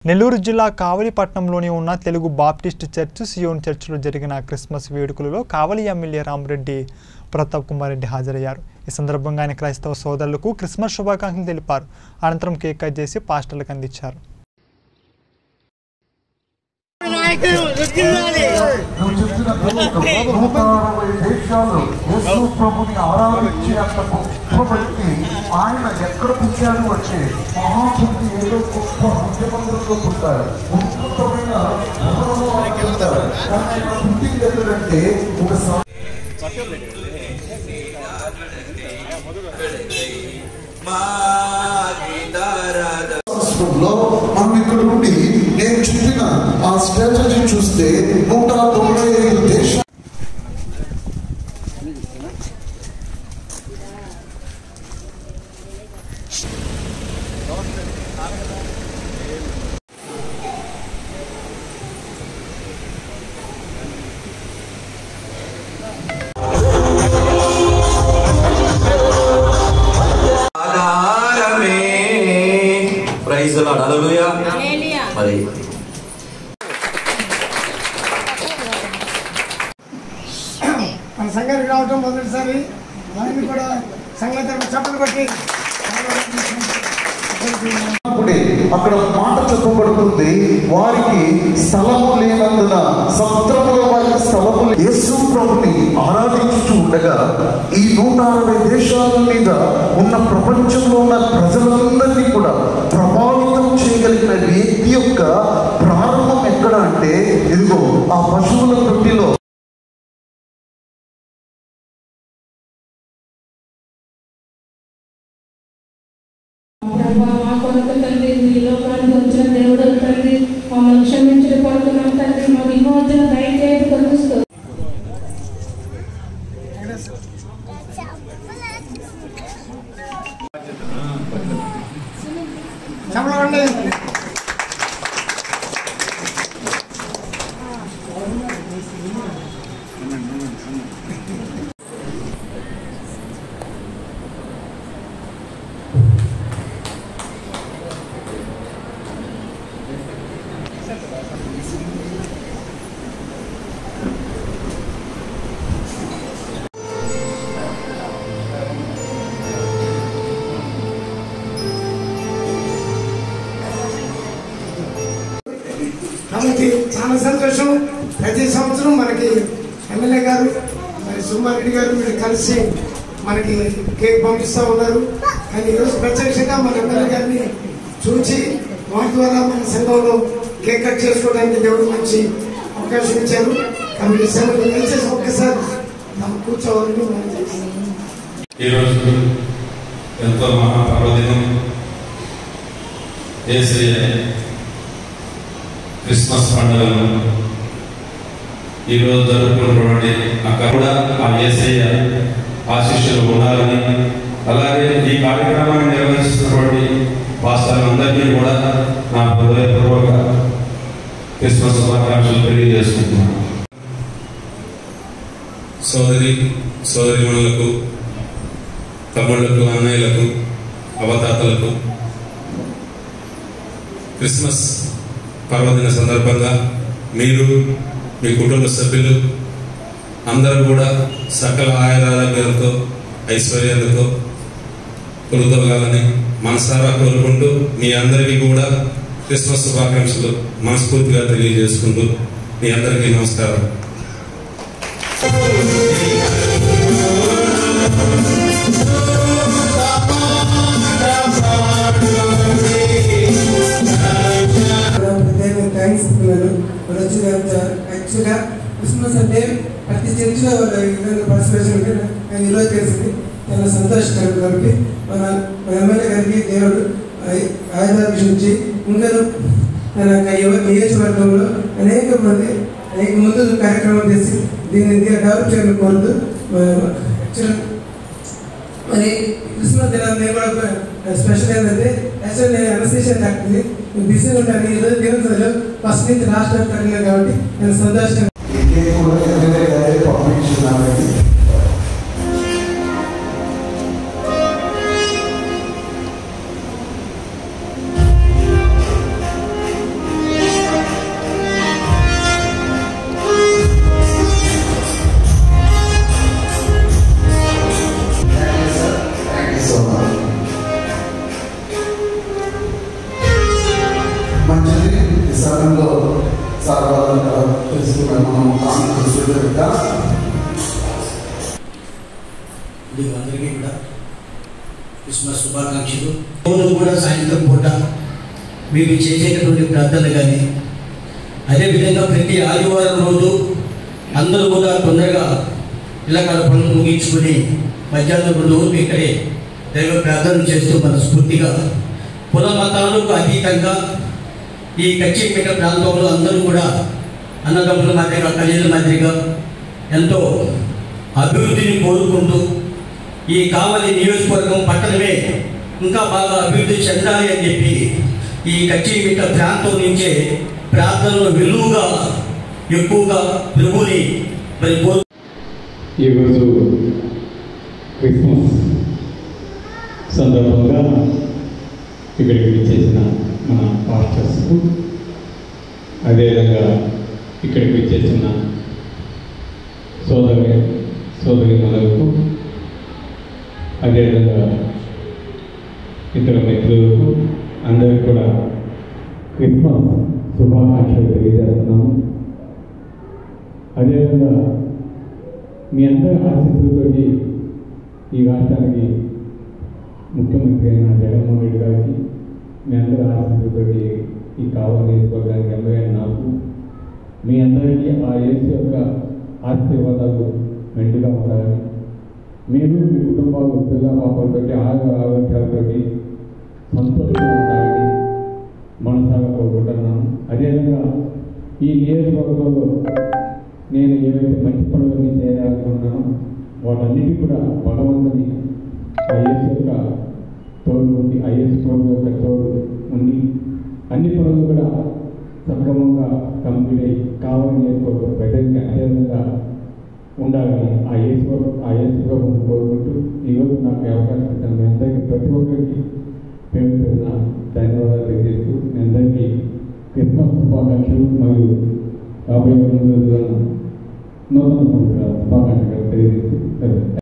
నెల్లూరు జిల్లా కావలిపట్నంలోని ఉన్న Telugu Baptist church Zion చర్చిలో జరిగిన క్రిస్మస్ వేడుకలలో కావలి ఎమ్మెల్యే రామరెడ్డి ప్రతాప్ కుమార్ రెడ్డి హాజరయ్యారు ఈ సందర్భంగా ఆయన క్రైస్తవ సోదరులకు క్రిస్మస్ శుభాకాంక్షలు తెలిపారు అనంతరం కేక్ కట్ చేసి పాస్టర్లకు అందించారు నువ్వు చెప్పినట్టు నూట అరవై దేశాలు యేసు ప్రభుని ఆరాధించే అంత గొప్ప వ్యక్తి ఆయన ఎక్కడ పుట్టాడు అంటే మహాపుట్టి ఏదో గొప్ప ముఖ్యమంత్రిలో పుట్టారు ఉత్కృష్టమైన భవనంలో ఆయన పుట్టారు కానీ ఆయన పుట్టింది ఎక్కడంటే ఒక సా- సంవత్సరంలో మనం ఇక్కడ నుండి నేను చెప్పిన ఆ స్ట్రాటజీ చూస్తే నూట తొంభై ఐదు దేశాలు ఆధారమే ప్రైజ్ లాడ్ హల్లెలూయా మరి మన సంఘానికి రావటం మొదటిసారి వారిని కూడా సంఘం తరపున చప్పట్లు కొట్టి అప్పుడే అక్కడ ఒక మాట చెప్పబడుతుంది వారికి స్థలము లేనందున సముద్రంలో వారికి స్థలము లే- యేసు ప్రభుని ఆరాధించుతూ ఉండగా ఈ నూట అరవై దేశాల మీద ఉన్న ప్రపంచంలో ఉన్న ప్రజలందరినీ కూడా ప్రభావితం చేయగలిగిన వ్యక్తి యొక్క ప్రారంభం ఎక్కడ అంటే ఇదిగో ఆ పశువుల తొట్టిలో ప్రభా, మా కొరకు తండ్రి ఈ లోకానికి వచ్చిన దేవుడు తండ్రి మమ్మల్ని క్షమించిన కోరుతున్నాం తండ్రి మా విమోచన దయచేసి కొలుస్తూ చప్పట్లు కొట్టి కాబట్టి చాలా సంతోషం ప్రతి సంవత్సరం మనకి ఎమ్మెల్యే గారు మరి సుబ్బారెడ్డి గారు మీరు కలిసి మనకి కేక్ పంపిస్తూ ఉన్నారు కానీ ఈరోజు ప్రత్యక్షంగా మన ఎమ్మెల్యే గారిని చూచి వాటి ద్వారా మన సంఘంలో కేక్ కట్ చేసుకోవడానికి దేవుడు మంచి అవకాశం ఇచ్చారు కాబట్టి సెలవు దయచేసి ఒక్కసారి తమ కూర్చోవాలని మనం చేస్తాం ఈరోజు ఎంతో మహాపర్వదినం ఏసయ్య క్రిస్మస్ పండుగను ఈరోజు జరుపుకున్నటువంటి అక్కడ కూడా ఆ ఏసయ్య ఆశిష్యులు ఉండాలని అలాగే ఈ కార్యక్రమాన్ని నిర్వహిస్తున్నటువంటి పాస్టర్లందరికీ కూడా నా హృదయపూర్వక క్రిస్మస్ శుభాకాంక్షలు తెలియజేసుకుంటున్నాను సోదరి సోదరిమణులకు తమ్ముళ్లకు అన్నయ్యలకు అవతాతలకు క్రిస్మస్ పర్వదిన సందర్భంగా మీరు మీ కుటుంబ సభ్యులు అందరూ కూడా సకల ఆయురారోగ్యాలతో ఐశ్వర్యాలతో కొలుతోగాలని మనసారా కోరుకుంటూ మీ అందరికీ కూడా క్రిస్మస్ శుభాకాంక్షలు మనస్ఫూర్తిగా తెలియజేసుకుంటూ మీ అందరికీ నమస్కారం ప్రత్యేక థ్యాంక్స్ చెప్తున్నాను వాళ్ళు వచ్చిన యాక్చువల్గా క్రిస్మస్ అంటే ప్రతి చర్చిలో వాళ్ళ ఈ విధంగా పార్టిసిపేషన్ ఉంటే నాకు ఈరోజు తెలిసింది చాలా సంతోషకరం కాబట్టి మన మన ఎమ్మెల్యే గారికి దేవుడు ఆయుధాభిషం ఇచ్చి ఇంకా తన యొక్క యువ నియోజకవర్గంలో అనేక మంది అనేక ముందు కార్యక్రమం చేసి దీన్ని ఇంకా డెవలప్ చేయాలని కోరుతూ యాక్చువల్ మరి క్రిస్మస్ దినాన్ని మేము కూడా స్పెషల్ ఏంటంటే యాక్చువల్ నేను అనస్థిషియా డాక్టర్ని నేను బిజీగా ఉంటాను ఈరోజు దినసరిలో ఫస్ట్ నుంచి లాస్ట్ వరకు కలిగినాను కాబట్టి నేను సంతోషంగా ఈ కేక్ కూడా ఎమ్మెల్యే గారే పంపించున్నారండి మంచిది ఈ సమయంలో సార్వత్రిక తెలుసుకున్న మనం కామెంట్ స్వీకరిద్దాం మీకు అందరికీ కూడా క్రిస్మస్ శుభాకాంక్షలు రోజు కూడా సాయంత్రం పూట మీరు చేసేటటువంటి ప్రార్థన కానీ అదేవిధంగా ప్రతి ఆదివారం రోజు అందరూ కూడా తొందరగా ఇళ్ళకాల పనులు ముగించుకుని మధ్యాహ్నం రెండు రోజులు ఇక్కడే దైవ ప్రార్థన చేస్తూ మనస్ఫూర్తిగా కుల మతాలకు అతీతంగా ఈ కచ్చిపేట ప్రాంతంలో అందరూ కూడా అన్నదమ్ముల మాదిరిగా కళ్యాణ మాదిరిగా ఎంతో అభివృద్ధిని కోరుకుంటూ ఈ కావలి నియోజకవర్గం పట్టణమే ఇంకా బాగా అభివృద్ధి చెందాలి అని చెప్పి ఈ కచ్చిమిట్ట ప్రాంతం నుంచే ప్రార్థనలు విలువగా ఎక్కువగా ప్రభుని మరి కోరు ఈరోజు క్రిస్మస్ సందర్భంగా ఇక్కడికి విచ్చేసిన మన పాస్టర్స్కు అదేవిధంగా ఇక్కడికి విచ్చేసిన సోదరి సోదరి మనలకు అదేవిధంగా ఇతర మిత్రులకు అందరికీ కూడా క్రిస్మస్ శుభాకాంక్షలు తెలియజేస్తున్నాము అదేవిధంగా మీ అందరి ఆశీస్సులతోటి ఈ రాష్ట్రానికి ముఖ్యమంత్రి అయిన జగన్మోహన్ రెడ్డి గారికి మీ అందరి ఆశీస్సులతోటి ఈ కావాలి నియోజకవర్గానికి ఎమ్మెల్యే నాకు మీ అందరికీ ఆ యేసు యొక్క ఆశీర్వాదాలు మెండుగా ఉండాలని మీరు మీ కుటుంబాలు పిల్ల పాపలతోటి ఆరోగ్య ఆరోగ్యాలతోటి సంతోషంగా ఉండాలని మనసాగా కోరుకుంటున్నాను అదేవిధంగా ఈ నియోజకవర్గంలో నేను ఏవైతే మంచి పనులన్నీ చేయాలనుకున్నానో వాటన్నిటి కూడా భగవంతుని ఆ యేసు యొక్క తోడు ఉండి ఆ యేసు ప్రభు యొక్క తోడు ఉండి అన్ని పనులు కూడా సక్రమంగా కంప్లీట్ అయ్యి కావాలని నేర్చుకో బెటర్గా అదేవిధంగా ఉండాలని ఆ యేసు ప్రభు- ఆ యేసు ప్రభుని కోరుకుంటూ ఈరోజు నాకు ఈ అవకాశం ఇచ్చిన మీ అందరికీ ప్రతి ఒక్కరికి పేరు పేరున ధన్యవాదాలు తెలియజేస్తూ మీ అందరికీ క్రిస్మస్ శుభాకాంక్షలు మరియు రాబోయే ముందు రోజుల నూతన సంవత్సర శుభాకాంక్షలు తెలియజేస్తూ